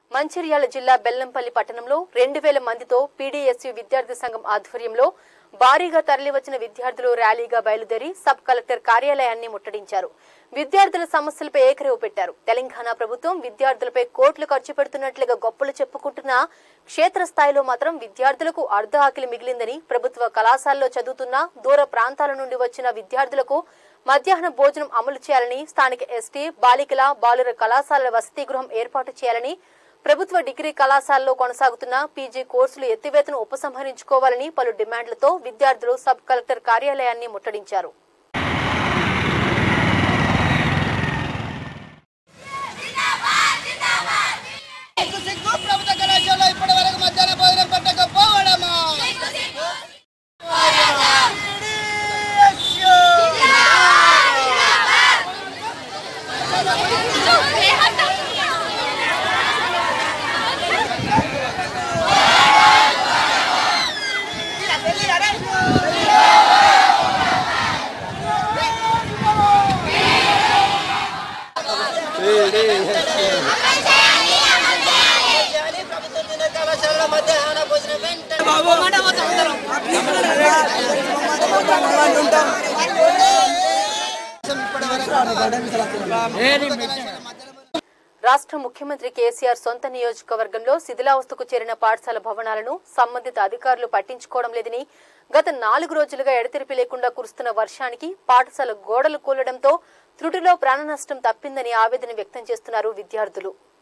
మంచిర్యాల జిల్లా బెల్లంపల్లి పట్టణంలో రెండు వేల మందితో పీడీఎస్యు విద్యార్థి సంఘం ఆధ్వర్యంలో భారీగా తరలివచ్చిన విద్యార్థులు ర్యాలీగా బయలుదేరి సబ్ కలెక్టర్ కార్యాలయాన్ని ముట్టడించారు విద్యార్థుల సమస్యలపై ఏకరేవు పెట్టారు తెలంగాణ ప్రభుత్వం విద్యార్థులపై కోట్లు ఖర్చు పెడుతున్నట్లుగా గొప్పలు చెప్పుకుంటున్న క్షేత్రస్థాయిలో మాత్రం విద్యార్థులకు అర్ధ ఆకిలి మిగిలిందని ప్రభుత్వ కళాశాలలో చదువుతున్న దూర ప్రాంతాల నుండి వచ్చిన విద్యార్థులకు మధ్యాహ్న భోజనం అమలు చేయాలని స్థానిక ఎస్టీ బాలికల బాలుర కళాశాలల వసతి గృహం ఏర్పాటు చేయాలని ప్రభుత్వ డిగ్రీ కళాశాలలో కొనసాగుతున్న పీజీ కోర్సులు ఎత్తివేతను ఉపసంహరించుకోవాలని పలు డిమాండ్లతో విద్యార్థులు సబ్ కలెక్టర్ కార్యాలయాన్ని ముట్టడించారు సిగ్గు సిగ్గు ప్రభుత్వ కళాశాలలో ఇప్పటి వరకు మధ్యాహ్న భోజనం పెట్టకపోవడమా ప్రభుత్వ జూనియర్ కళాశాలలో మధ్యాహ్న భోజనం వెంటనే రాష్ట్ర ముఖ్యమంత్రి కేసీఆర్ సొంత నియోజకవర్గంలో శిథిలావస్థకు చేరిన పాఠశాల భవనాలను సంబంధిత అధికారులు పట్టించుకోవడం లేదని గత నాలుగు రోజులుగా ఎడతెరిపి లేకుండా కురుస్తున్న వర్షానికి పాఠశాల గోడలు కూలడంతో త్రుటిలో ప్రాణ నష్టం తప్పిందని ఆవేదన వ్యక్తం చేస్తున్నారు విద్యార్థులు